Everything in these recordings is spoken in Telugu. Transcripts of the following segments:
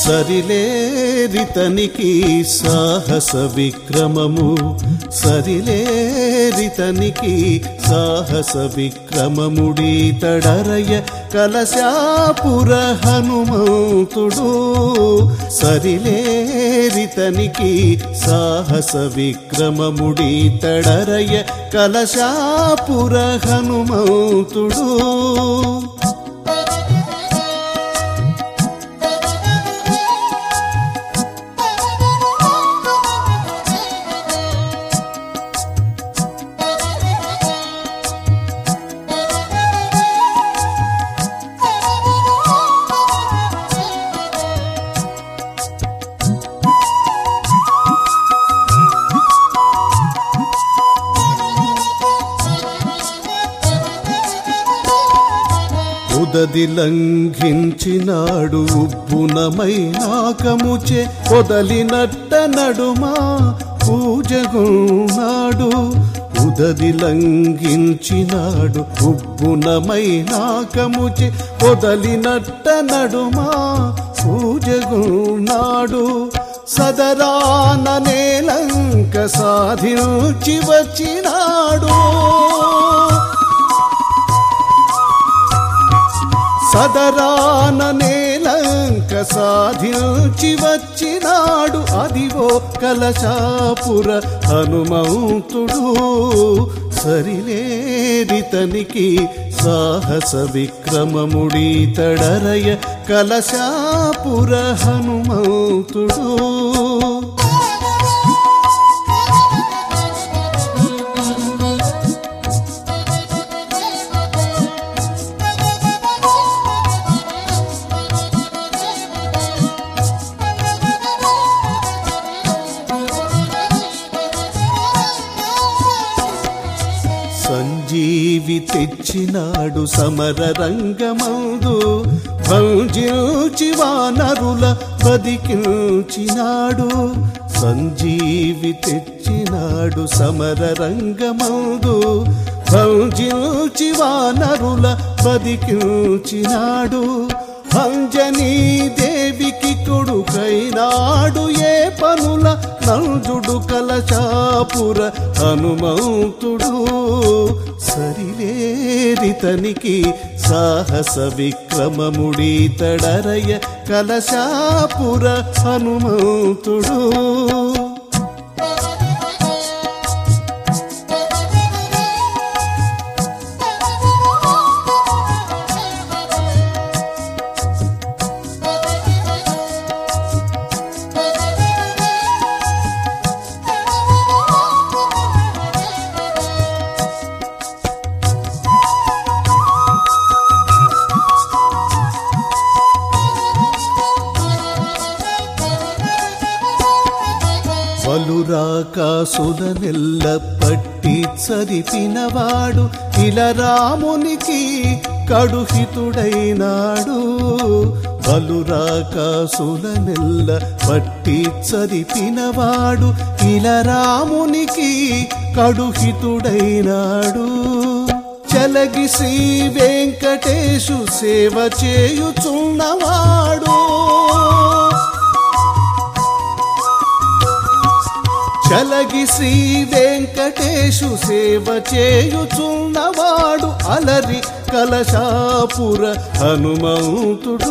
సరిలేరితనికి సాహస విక్రమము సరిలేరితనికి సాహస విక్రమముడి తడరయ కలశాపుర హనుమంతుడు సరిలేరితనికి సాహస విక్రమముడి తడరయ కలశాపుర హనుమంతుడు ఉదది లంఘించినాడు ఉబ్బునమైనాకముచే పొదలినట్ట నడుమా పూజగున్నాడు ఉదది లంఘించినాడు ఉబ్బునమైనాకముచే పొదలినట్ట నడుమా పూజగున్నాడు సదరాన నేలంక సాధించి వచ్చినాడు సదరాన నేలంక సాధించి వచ్చినాడు అదివో కలశాపుర హనుమంతుడు సరిలేరితనికి సాహస విక్రమముడి తడరయ కలశాపుర హనుమంతుడు సంజీవి తెచ్చినాడు సమర రంగమందు భంజించి వానరుల బదికించినాడు సంజీవి తెచ్చినాడు సమర రంగమందు భంజించి వానరుల బదికించినాడు అంజనీ దేవికి కొడుకైనాడు ఏ పనుల నంజుడు కలశాపుర హనుమంతుడు సరిలేరితనికి సాహస విక్రమముడి తడరయ కలశాపుర హనుమంతుడు వలురాకాసులనెల్ల పట్టి చదిపినవాడు ఇలా రామునికి కడుహితుడైనాడు వలురాకాసులనెల్ల పట్టి చదిపినవాడు ఇలా రామునికి కడుహితుడైనాడు చలగి శ్రీ వెంకటేశు సేవ చేయుచున్నవాడు చలగి శ్రీ వెంకటేశు సేవ చేయుచున్నవాడు అలరి కలశాపుర హనుమంతుడు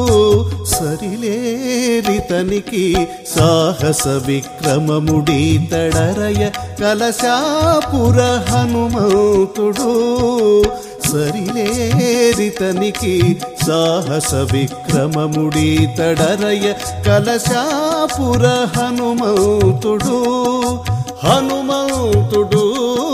సరిలేరితనికి సాహస విక్రమముడి తడరయ కలశాపుర హనుమంతుడు సరిలేరితనికి సాహస విక్రమముడి తడరయ కలశాపుర హనుమంతుడు హనుమంతుడు